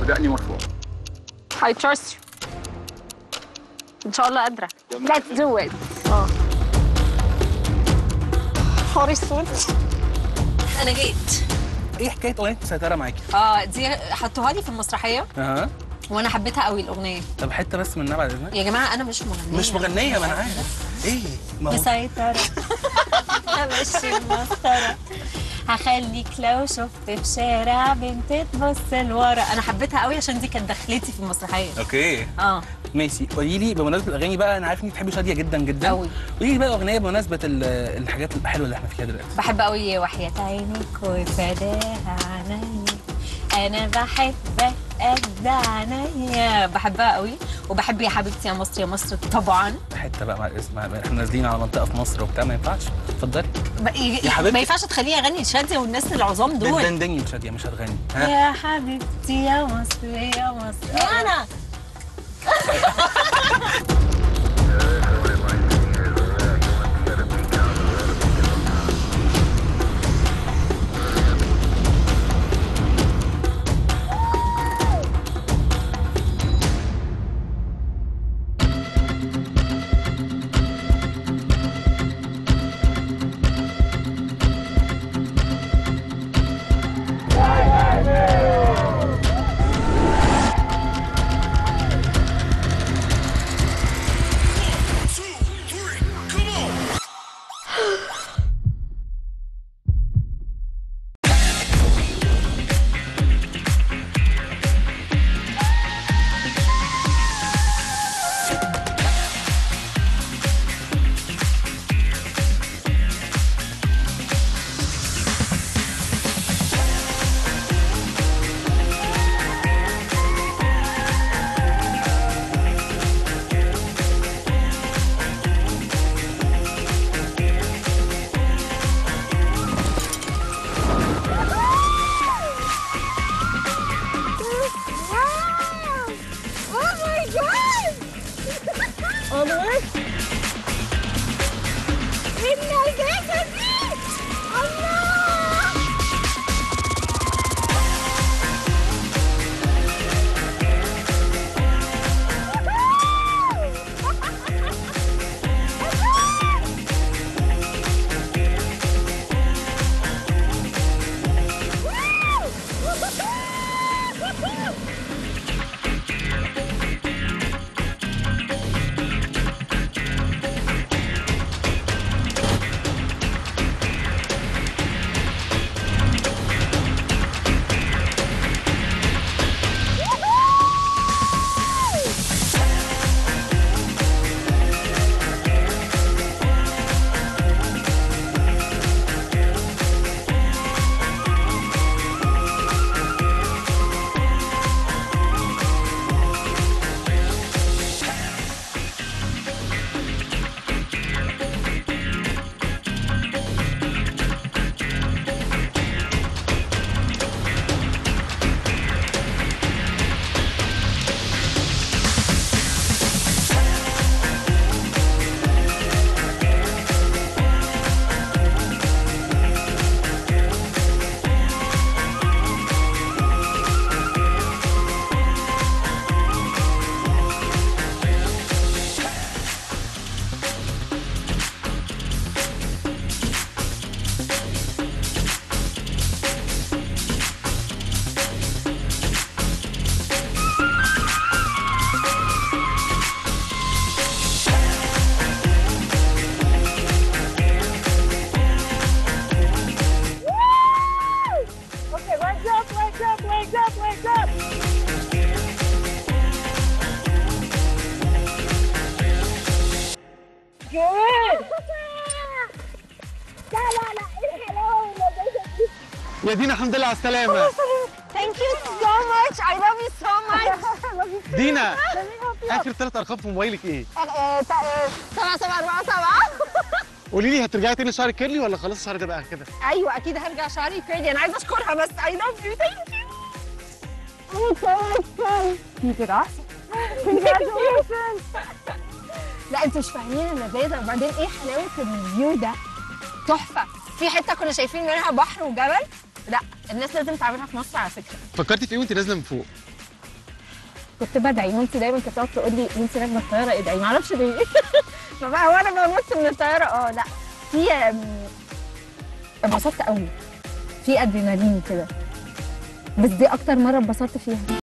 ودقني مرفوع I trust you ان شاء الله قادره let's do it اه نهار اسود انا جيت ايه حكايه اغنيه مسيطره معاكي؟ اه دي حطوها لي في المسرحيه اها وانا حبيتها قوي الاغنيه طب حته بس منها بعد اذنك يا جماعه انا مش مغنيه مش مغنيه ما انا عارف ايه ما هو مسيطرة همشي مسطرة هخليك لو شفت في شارع بنت تبص لورا انا حبيتها قوي عشان دي كانت دخلتي في المسرحيه اوكي اه ماشي قولي لي بمناسبه الاغاني بقى انا عارف انك بتحبي شاديه جدا جدا أوي. قولي لي بقى اغنيه بمناسبه ال- الحاجات الحلوه اللي احنا فيها دلوقتي بحب قوي وحياة عينيك وفداها عينيا انا بحبك قد عينيا بحبها قوي وبحب يا حبيبتي يا مصر يا مصر طبعا حته بقى مع الاسم احنا نازلين على منطقه في مصر وبتاع ما ينفعش اتفضلي ب- ي- يا حبيبتي. ما ينفعش تخليني اغني شاديه والناس العظام دول دندني شاديه مش هتغني ها يا حبيبتي يا مصر يا مصر وانا يا دينا الحمد لله على السلامة Thank you so much. I love you so much. دينا آخر ثلاث أرقام في موبايلك إيه؟ آه، تا- آه، سبعة سبعة أربعة سبعة قولي لي هترجعي تاني شعرك كيرلي ولا خلاص الشعر ده بقى كده؟ أيوة أكيد هرجع شعري كريدي أنا عايزة أشكرها بس I love you. Thank you. Oh, so much fun. You did awesome. Congratulations. لا انتوا مش فاهمين اللذاذه وبعدين ايه حلاوه الفيو ده تحفه في حته كنا شايفين منها بحر وجبل لا الناس لازم تعملها في مصر على فكره فكرتي في إيه وأنت نازلة من فوق؟ كنت بدعي مامتي دايما كانت تقعد تقول لي وانت راكبه الطياره ادعي ما اعرفش ليه فبقى وانا بنط من الطياره اه لا في أم، انبسطت قوي في ادرينالين كده بس دي اكتر مره انبسطت فيها